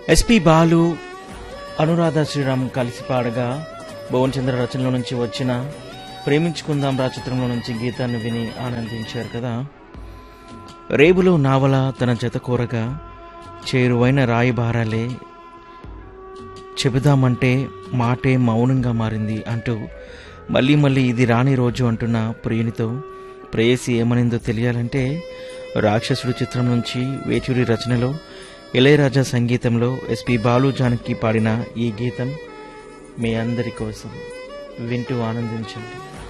SP Balu Anuradha Sriram కలిసి పాడగా భువన్ చంద్ర రచనలో నుంచి వచ్చిన ప్రేమించుకుందాం రా చిత్రంలో నుంచి గీతాన్ని విని ఆనందించారు కదా రేబులో నావల తన జత కోరగా చేరువైన రాయిబారాలే చెబుదామంటే మాటే మౌనంగా మారింది అంటూ మళ్ళీ మళ్ళీ ఇది రాని రోజు అంటున్న ప్రియునితో ప్రేయసి ఏమనిందో తెలియాలంటే రాక్షసుడు చిత్రం నుంచి వేచూరి రచనలో ఇళయరాజా సంగీతంలో ఎస్పి బాలు జానకి పాడిన ఈ గీతం మీ అందరి కోసం వింటూ ఆనందించండి